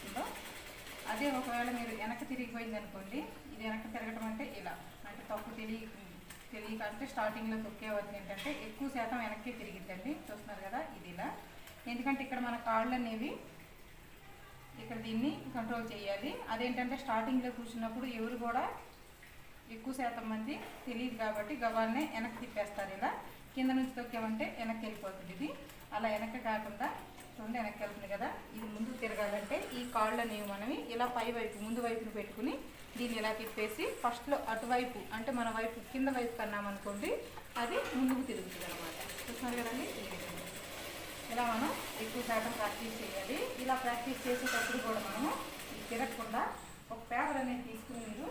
వస్తుందో అదే ఒకవేళ మీరు వెనక్కి తిరిగిపోయింది అనుకోండి ఇది వెనక్కి తిరగటం అంటే ఇలా అంటే తప్పు తెలియ తెలియక అంటే స్టార్టింగ్లో తొక్కేవద్దు ఏంటంటే ఎక్కువ శాతం వెనక్కి తిరిగిద్దండి చూస్తున్నారు కదా ఇది ఇలా ఎందుకంటే ఇక్కడ మన కాళ్ళు అనేవి ఇక్కడ దీన్ని కంట్రోల్ చేయాలి అదేంటంటే స్టార్టింగ్లో కూర్చున్నప్పుడు ఎవరు కూడా ఎక్కువ శాతం మంది తెలియదు కాబట్టి గవాన్నే వెనక్కి తిప్పేస్తారు ఇలా కింద నుంచి తొక్కామంటే వెనక్కి వెళ్ళిపోతుంది ఇది అలా వెనక్కి కాకుండా చూడండి వెనక్కి వెళ్తుంది కదా ఇది ముందుకు తిరగాలంటే ఈ కాళ్ళు అనేవి మనవి ఇలా పై వైపు ముందు వైపును పెట్టుకుని దీన్ని ఇలా తిప్పేసి ఫస్ట్లో అటువైపు అంటే మన వైపు కింద వైపు కన్నామనుకోండి అది ముందుకు తిరుగుతుంది అనమాట చూస్తున్నారు కదండి ఈ విధంగా. ఇలా మనం ఎక్కువ శాతం ప్రాక్టీస్ చేయాలి ఇలా ప్రాక్టీస్ చేసేటప్పుడు కూడా మనము ఇది తిరగకుండా ఒక పేపర్ అనేది తీసుకుని మీరు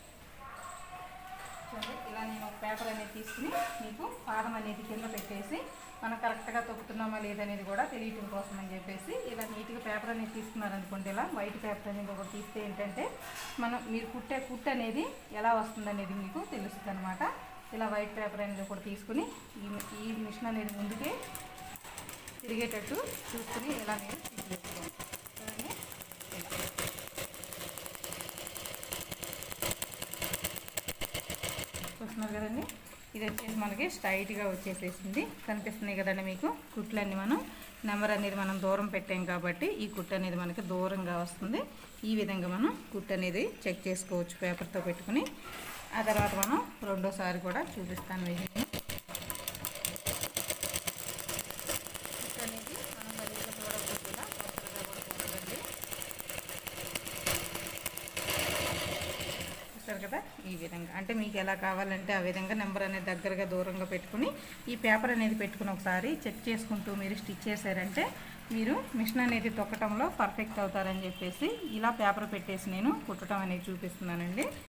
చూడండి ఇలా నేను ఒక పేపర్ అనేది తీసుకుని మీకు పాదం అనేది కింద పెట్టేసి మనం కరెక్ట్గా తొక్కుతున్నామా లేదనేది కూడా తెలియటం కోసం అని చెప్పేసి ఇలా నీట్గా పేపర్ అనేది తీసుకున్నారనుకోండి ఇలా వైట్ పేపర్ అనేది ఒకటి తీస్తే ఏంటంటే మనం మీరు కుట్టే కుట్టు అనేది ఎలా వస్తుందనేది మీకు తెలుస్తుంది అనమాట ఇలా వైట్ పేపర్ అనేది ఒకటి తీసుకుని ఈ ఈ మిషన్ అనేది ముందుకే తిరిగేటట్టు చూసుకుని ఇలా మీరు స్టిచ్ చేసుకోండి చూడండి ఇలా. చూస్తున్నారు కదండి ఇది వచ్చేసి మనకి స్ట్రైట్గా వచ్చేసేసింది కనిపిస్తున్నాయి కదండి మీకు కుట్లన్నీ మనం నెంబర్ అనేది మనం దూరం పెట్టాం కాబట్టి ఈ కుట్టు అనేది మనకి దూరంగా వస్తుంది ఈ విధంగా మనం కుట్టు అనేది చెక్ చేసుకోవచ్చు పేపర్తో పెట్టుకుని ఆ తర్వాత మనం రెండోసారి కూడా చూపిస్తాను వీటిని కుట్టు అనేది మనం సరిగ్గా చూడకపోతే కొత్తగా కూడా చూడండి చూస్తారు కదా ఈ విధంగా అంటే మీకు ఎలా కావాలంటే ఆ విధంగా నెంబర్ అనేది దగ్గరగా దూరంగా పెట్టుకుని ఈ పేపర్ అనేది పెట్టుకుని ఒకసారి చెక్ చేసుకుంటూ మీరు స్టిచ్ చేశారంటే మీరు మిషన్ అనేది తొక్కటంలో పర్ఫెక్ట్ అవుతారని చెప్పేసి ఇలా పేపర్ పెట్టేసి నేను కుట్టడం అనేది చూపిస్తున్నానండి